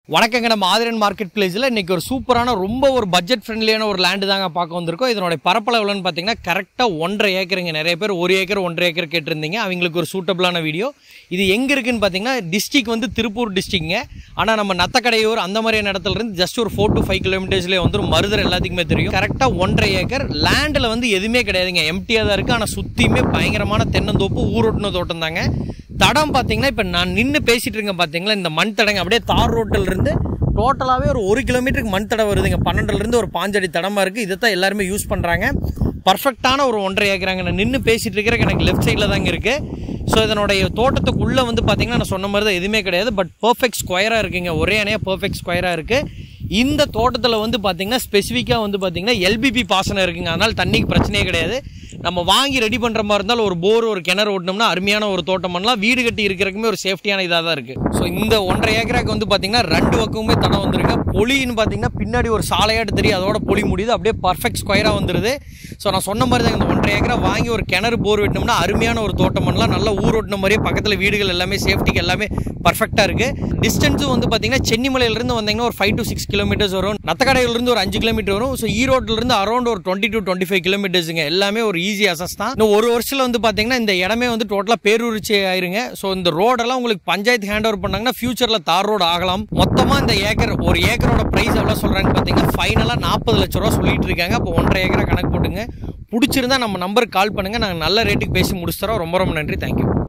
வணக்கங்க நம்ம ஆதிரன் மார்க்கெட் பிளேஸில் இன்றைக்கி ஒரு சூப்பரான ரொம்ப ஒரு பட்ஜெட் ஃப்ரெண்ட்லியான ஒரு லேண்டு தாங்க பார்க்க வந்திருக்கோம் இதனுடைய பரப்பளவுலன்னு பார்த்தீங்கன்னா கரெக்டாக ஒன்றரை ஏக்கருங்க நிறைய பேர் ஒரு ஏக்கர் ஒன்றரை ஏக்கர் கேட்டிருந்தீங்க அவங்களுக்கு ஒரு சூட்டபிளான வீடியோ இது எங்கே இருக்குன்னு பார்த்தீங்கன்னா டிஸ்ட்ரிக் வந்து திருப்பூர் டிஸ்ட்ரிக்ங்க ஆனால் நம்ம நத்தக்கடையூர் அந்த மாதிரியான இடத்துல இருந்து ஜஸ்ட் ஒரு ஃபோர் டு ஃபைவ் கிலோமீட்டர்ஸ்லேயே வந்துடும் மருதர் எல்லாத்துக்குமே தெரியும் கரெக்டாக ஒன்றரை ஏக்கர் லேண்டில் வந்து எதுவுமே கிடையாதுங்க எம்டியாக தான் இருக்குது ஆனால் சுற்றியுமே பயங்கரமான தென்னந்தோப்பு ஊரோட்டின தோட்டம் தாங்க தடம் பார்த்தீங்கன்னா இப்போ நான் நின்று பேசிட்டு இருக்கேன் பார்த்தீங்களா இந்த மண் தடங்க அப்படியே தார் ரோட்டில் இருந்து டோட்டலாகவே ஒரு ஒரு கிலோமீட்டருக்கு மண் தடம் வருதுங்க பன்னெண்டுலேருந்து ஒரு பாஞ்சடி தடமாக இருக்குது இதை தான் எல்லாருமே யூஸ் பண்ணுறாங்க பர்ஃபெக்டான ஒரு ஒன்றரை ஏக்கராங்க நான் நின்று பேசிட்டு இருக்கிற எனக்கு லெஃப்ட் சைடில் தாங்க இருக்குது ஸோ இதனுடைய தோட்டத்துக்குள்ளே வந்து பார்த்தீங்கன்னா நான் சொன்ன மாதிரி தான் எதுவுமே கிடையாது பட் பர்ஃபெக்ட் ஸ்கொயராக இருக்குங்க ஒரே அணையாக பர்ஃபெக்ட் ஸ்கொயராக இருக்குது இந்த தோட்டத்தில் வந்து பார்த்தீங்கன்னா ஸ்பெசிஃபிக்காக வந்து பார்த்தீங்கன்னா எல்பிபி பாசனம் இருக்குங்க அதனால் தண்ணிக்கு பிரச்சனையே கிடையாது நம்ம வாங்கி ரெடி பண்ணுற மாதிரி இருந்தாலும் ஒரு போர் ஒரு கிணறு ஓட்டினோம்னா அருமையான ஒரு தோட்டம் பண்ணலாம் வீடு கட்டி இருக்கிறதுக்குமே ஒரு சேஃப்டியான இதாக தான் இருக்குது ஸோ இந்த ஒன்றரை ஏக்கராக்கு வந்து பார்த்தீங்கன்னா ரெண்டு பக்கமுமே தடம் வந்திருக்கு பொலின்னு பார்த்தீங்கன்னா பின்னாடி ஒரு சாலையாட்டு தெரியும் அதோட பொலி முடியுது அப்படியே பர்ஃபெக்ட் ஸ்கொயராக வந்துருது ஸோ நான் சொன்ன மாதிரி தான் இந்த ஒன்றரை ஏக்கரா வாங்கி ஒரு கிணறு போர் வெட்டினோம்னா அருமையான ஒரு தோட்டம் பண்ணலாம் நல்லா ஊர் ஓட்டின மாதிரியே பக்கத்தில் வீடுகள் எல்லாமே சேஃப்டிக்கு எல்லாமே பர்ஃபெக்டாக இருக்குது டிஸ்டன்ஸும் வந்து பார்த்தீங்கன்னா சென்னிமலையிலேருந்து வந்தீங்கன்னா ஒரு ஃபைவ் டு சிக்ஸ் கிலோமீட்டர்ஸ் வரும் நத்தக்கடையிலிருந்து ஒரு அஞ்சு கிலோமீட்டர் வரும் ஸோ ஈரோட்டிலிருந்து அரௌண்ட் ஒரு டுவெண்ட்டி டு டுவெண்ட்டி ஃபைவ் கிலோமீட்டர்ஸுங்க எல்லாமே ஒரு ஈஸி அசஸ் தான் இன்னும் ஒரு வருஷத்தில் வந்து பார்த்தீங்கன்னா இந்த இடமே வந்து டோட்டலாக பேரூரிச்சி ஆயிருங்க ஸோ இந்த ரோடெல்லாம் உங்களுக்கு பஞ்சாயத்து ஹேண்ட் ஓவர் பண்ணாங்கன்னா ஃபியூச்சரில் தார் ரோடு ஆகலாம் மொத்தமாக இந்த ஏக்கர் ஒரு ஏக்கரோட ப்ரைஸ் எவ்வளோ சொல்கிறாங்க பார்த்தீங்கன்னா ஃபைனலாக நாற்பது லட்ச ரூபா சொல்லிட்டு இருக்காங்க அப்போ ஒன்றரை ஏக்கரா கணக்கு போட்டுங்க பிடிச்சிருந்தா நம்ம நம்பருக்கு கால் பண்ணுங்கள் நாங்கள் நல்ல ரேட்டுக்கு பேசி முடிச்சு தரோம் ரொம்ப ரொம்ப நன்றி தேங்க்யூ